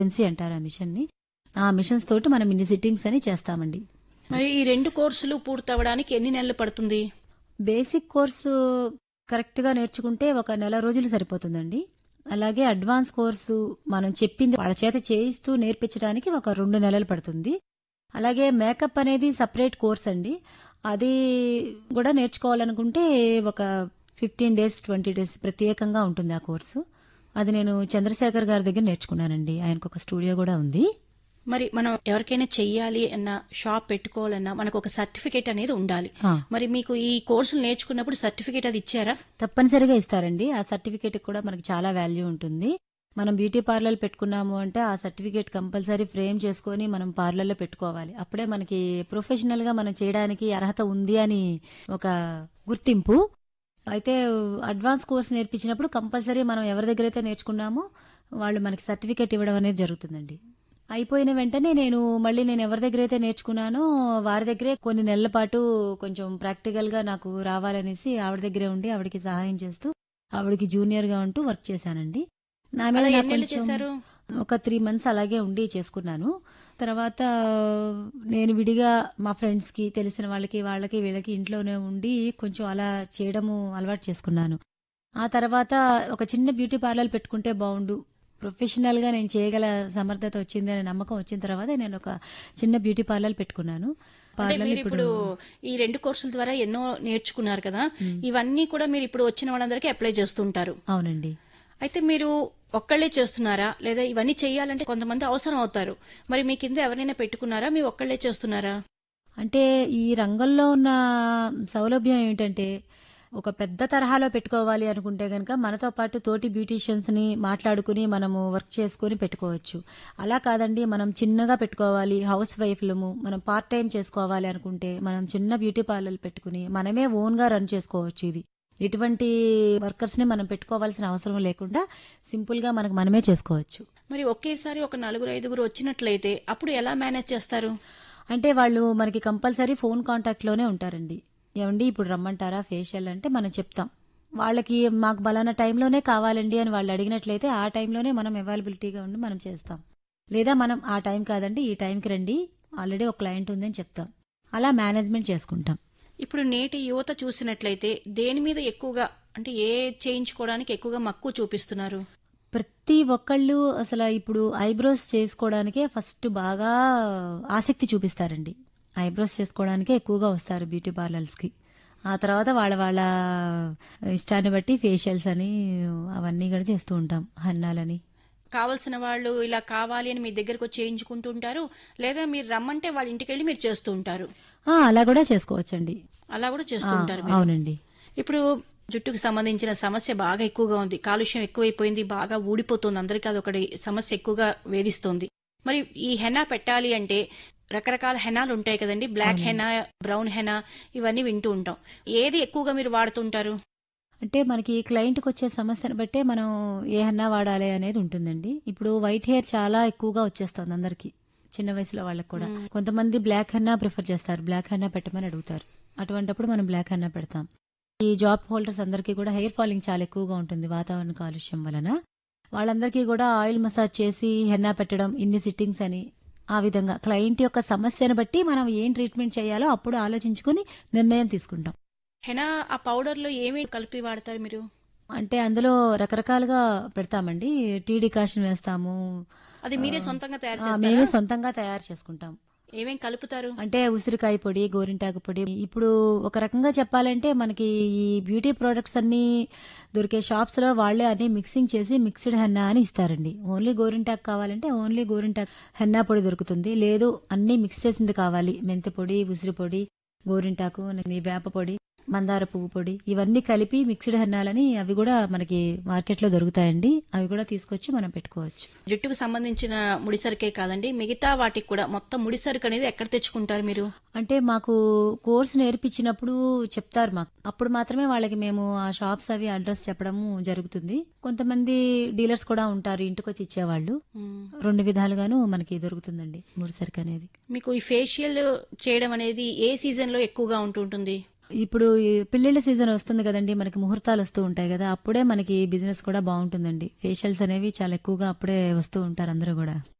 NC అంటారు ఆ machine ని ఆ మిషన్స్ తోటి మనం ఇన్ని సిట్టింగ్స్ అని చేస్తామండి మరి ఈ రెండు కోర్సులు పూర్తవడానికి ఎన్ని నెలలు పడుతుంది బేసిక్ కోర్సు కరెక్ట్ గా నేర్చుకుంటే ఒక నెల రోజులు సరిపోతుందండి అలాగే అడ్వాన్స్ కోర్సు మనం చెప్పింది వాళ్ళ చేత చేయిస్తూ నేర్పించడానికి ఒక రెండు నెలలు పడుతుంది అలాగే మేకప్ అనేది సపరేట్ కోర్స్ అండి అది కూడా నేర్చుకోవాలనుకుంటే ఒక ఫిఫ్టీన్ డేస్ ట్వంటీ డేస్ ప్రత్యేకంగా ఉంటుంది ఆ కోర్సు అది నేను చంద్రశేఖర్ గారి దగ్గర నేర్చుకున్నానండి ఆయనకు ఒక స్టూడియో కూడా ఉంది మరి మనం ఎవరికైనా చెయ్యాలి అన్న షాప్ పెట్టుకోవాలన్నా మనకు ఒక సర్టిఫికేట్ అనేది ఉండాలి ఆ. మరి మీకు ఈ కోర్సులు నేర్చుకున్నప్పుడు సర్టిఫికేట్ అది ఇచ్చారా తప్పనిసరిగా ఇస్తారండి ఆ సర్టిఫికేట్ కూడా మనకి చాలా వాల్యూ ఉంటుంది మనం బ్యూటీ పార్లర్ పెట్టుకున్నాము అంటే ఆ సర్టిఫికేట్ కంపల్సరీ ఫ్రేమ్ చేసుకొని మనం పార్లర్లో పెట్టుకోవాలి అప్పుడే మనకి ప్రొఫెషనల్ గా మనం చేయడానికి అర్హత ఉంది అని ఒక గుర్తింపు అయితే అడ్వాన్స్ కోర్స్ నేర్పించినప్పుడు కంపల్సరీ మనం ఎవరి దగ్గర అయితే నేర్చుకున్నామో వాళ్ళు మనకి సర్టిఫికేట్ ఇవ్వడం అనేది జరుగుతుందండి అయిపోయిన వెంటనే నేను మళ్ళీ నేను ఎవరి దగ్గర అయితే నేర్చుకున్నానో వారి దగ్గరే కొన్ని నెలల పాటు కొంచెం ప్రాక్టికల్ గా నాకు రావాలనేసి ఆవిడ దగ్గరే ఉండి ఆవిడకి సహాయం చేస్తూ ఆవిడకి జూనియర్ గా ఉంటూ వర్క్ చేశానండి నా మీద అలా నాకు ఎన్ని నెలలు కొంచెం చేశారు ఒక త్రీ మంత్స్ అలాగే ఉండి చేసుకున్నాను తర్వాత నేను విడిగా మా ఫ్రెండ్స్ కి తెలిసిన వాళ్ళకి వాళ్ళకి వీళ్ళకి ఇంట్లోనే ఉండి కొంచెం అలా చేయడము అలవాటు చేసుకున్నాను ఆ తర్వాత ఒక చిన్న బ్యూటీ పార్లర్ పెట్టుకుంటే బాగుండు ప్రొఫెషనల్ గా నేను చేయగల సమర్థత వచ్చింది అనే నమ్మకం వచ్చిన తర్వాత నేను ఒక చిన్న బ్యూటీ పార్లర్ పెట్టుకున్నాను అంటే పార్లర్ మీరు ఇప్పుడు ఇప్పుడు ఈ రెండు కోర్సుల ద్వారా ఎన్నో నేర్చుకున్నారు కదా ఇవన్నీ కూడా మీరు ఇప్పుడు వచ్చిన వాళ్ళందరికీ అప్లై చేస్తుంటారు అవునండి అయితే మీరు ఒక్కళ్ళే చేస్తున్నారా లేదా ఇవన్నీ చేయాలంటే కొంతమంది అవసరం అవుతారు మరి మీ కింద ఎవరైనా పెట్టుకున్నారా మీ ఒక్కళ్ళే చేస్తున్నారా అంటే ఈ రంగంలో ఉన్న సౌలభ్యం ఏమిటంటే ఒక పెద్ద తరహాలో పెట్టుకోవాలి అనుకుంటే గనక మనతో పాటు తోటి బ్యూటీషియన్స్ ని మాట్లాడుకుని మనము వర్క్ చేసుకుని పెట్టుకోవచ్చు అలా కాదండి మనం చిన్నగా పెట్టుకోవాలి హౌస్ వైఫ్లము మనం పార్ట్ టైం చేసుకోవాలి అనుకుంటే మనం చిన్న బ్యూటీ పార్లర్ పెట్టుకుని మనమే ఓన్ గా రన్ చేసుకోవచ్చు ఇది ఎటువంటి వర్కర్స్ ని మనం పెట్టుకోవాల్సిన అవసరం లేకుండా సింపుల్ గా మనకు మనమే చేసుకోవచ్చు మరి ఒకేసారి ఒక నలుగురు ఐదుగురు వచ్చినట్లయితే అప్పుడు ఎలా మేనేజ్ చేస్తారు అంటే వాళ్ళు మనకి కంపల్సరీ ఫోన్ కాంటాక్ట్ లోనే ఉంటారండి ఏమండి ఇప్పుడు రమ్మంటారా ఫేషియల్ అంటే మనం చెప్తాం వాళ్ళకి మాకు బలానా టైంలోనే కావాలండి అని వాళ్ళు అడిగినట్లయితే ఆ టైంలోనే మనం అవైలబిలిటీగా ఉండి మనం చేస్తాం లేదా మనం ఆ టైం కాదండి ఈ టైంకి రండి ఆల్రెడీ ఒక క్లయింట్ ఉందని చెప్తాం అలా మేనేజ్మెంట్ చేసుకుంటాం ఇప్పుడు నేటి యువత చూసినట్లయితే దేని మీద ఎక్కువగా అంటే ఏ చేయించుకోవడానికి ఎక్కువగా మక్కువ చూపిస్తున్నారు ప్రతి ఒక్కళ్ళు అసలు ఇప్పుడు ఐబ్రోస్ చేసుకోవడానికే ఫస్ట్ బాగా ఆసక్తి చూపిస్తారండి ఐబ్రోస్ చేసుకోవడానికే ఎక్కువగా వస్తారు బ్యూటీ పార్లర్స్ కి ఆ తర్వాత వాళ్ళ వాళ్ళ ఇష్టాన్ని బట్టి ఫేషియల్స్ అని అవన్నీ కూడా చేస్తూ ఉంటాం హన్నాలని కావలసిన వాళ్ళు ఇలా కావాలి అని మీ దగ్గరకు వచ్చి చేయించుకుంటూ ఉంటారు లేదా మీరు రమ్మంటే వాళ్ళ ఇంటికి వెళ్ళి మీరు చేస్తూ ఉంటారు ఆ, అలా కూడా చేసుకోవచ్చండి అలా కూడా చేస్తూ ఆ, ఉంటారు మీరు. అవునండి ఇప్పుడు జుట్టుకు సంబంధించిన సమస్య బాగా ఎక్కువగా ఉంది కాలుష్యం ఎక్కువైపోయింది బాగా ఊడిపోతుంది అందరికీ అదొకటి సమస్య ఎక్కువగా వేధిస్తోంది మరి ఈ హెనా పెట్టాలి అంటే రకరకాల హెనాలు ఉంటాయి కదండి బ్లాక్ హెనా బ్రౌన్ హెనా ఇవన్నీ వింటూ ఉంటాం ఏది ఎక్కువగా మీరు వాడుతుంటారు అంటే మనకి క్లయింట్కి వచ్చే సమస్యను బట్టే మనం ఏ హన్నా వాడాలి అనేది ఉంటుందండి ఇప్పుడు వైట్ హెయిర్ చాలా ఎక్కువగా వచ్చేస్తుంది అందరికి చిన్న వయసులో వాళ్ళకి కూడా కొంతమంది బ్లాక్ హన్నా ప్రిఫర్ చేస్తారు బ్లాక్ హన్నా పెట్టమని అడుగుతారు అటువంటప్పుడు మనం బ్లాక్ హన్నా పెడతాం ఈ జాబ్ హోల్డర్స్ అందరికీ కూడా హెయిర్ ఫాలింగ్ చాలా ఎక్కువగా ఉంటుంది వాతావరణ కాలుష్యం వలన వాళ్ళందరికీ కూడా ఆయిల్ మసాజ్ చేసి హెన్నా పెట్టడం ఇన్ని సిట్టింగ్స్ అని ఆ విధంగా క్లయింట్ యొక్క సమస్యను బట్టి మనం ఏం ట్రీట్మెంట్ చేయాలో అప్పుడు ఆలోచించుకుని నిర్ణయం తీసుకుంటాం హెనా ఆ పౌడర్ లో ఏమి కలిపి వాడతారు మీరు అంటే అందులో రకరకాలుగా పెడతామండి టీ డికాషన్ వేస్తాము అది మీరే సొంతంగా తయారు ఆ, చేస్తారా మేమే సొంతంగా తయారు చేసుకుంటాం ఏమేం కలుపుతారు అంటే ఉసిరికాయ పొడి గోరింటాకు పొడి ఇప్పుడు ఒక రకంగా చెప్పాలంటే మనకి ఈ బ్యూటీ ప్రొడక్ట్స్ అన్ని దొరికే షాప్స్ లో వాళ్ళే అన్ని మిక్సింగ్ చేసి మిక్స్డ్ హెన్నా అని ఇస్తారండి ఓన్లీ గోరింటాకు కావాలంటే ఓన్లీ గోరింటాకు హెన్నా పొడి దొరుకుతుంది లేదు అన్ని మిక్స్ చేసింది కావాలి మెంతి పొడి ఉసిరి పొడి గోరింటాకు వేప పొడి మందార పువ్వు పొడి ఇవన్నీ కలిపి మిక్స్డ్ హెన్నాలని అవి కూడా మనకి మార్కెట్ లో దొరుకుతాయండి అవి కూడా తీసుకొచ్చి మనం పెట్టుకోవచ్చు జుట్టుకు సంబంధించిన ముడిసరికే కాదండి మిగతా వాటికి కూడా మొత్తం ముడిసరుకు అనేది ఎక్కడ తెచ్చుకుంటారు మీరు అంటే మాకు కోర్స్ నేర్పించినప్పుడు చెప్తారు మాకు అప్పుడు మాత్రమే వాళ్ళకి మేము ఆ షాప్స్ అవి అడ్రస్ చెప్పడము జరుగుతుంది కొంతమంది డీలర్స్ కూడా ఉంటారు ఇంటికి వచ్చి ఇచ్చేవాళ్ళు రెండు విధాలుగాను మనకి దొరుకుతుందండి ముడిసరికి అనేది మీకు ఈ ఫేషియల్ చేయడం అనేది ఏ సీజన్ లో ఎక్కువగా ఉంటుంటుంది ఇప్పుడు ఈ పెళ్లిళ్ళ సీజన్ వస్తుంది కదండి మనకి ముహూర్తాలు వస్తూ ఉంటాయి కదా అప్పుడే మనకి బిజినెస్ కూడా బాగుంటుందండి ఫేషియల్స్ అనేవి చాలా ఎక్కువగా అప్పుడే వస్తూ ఉంటారు అందరూ కూడా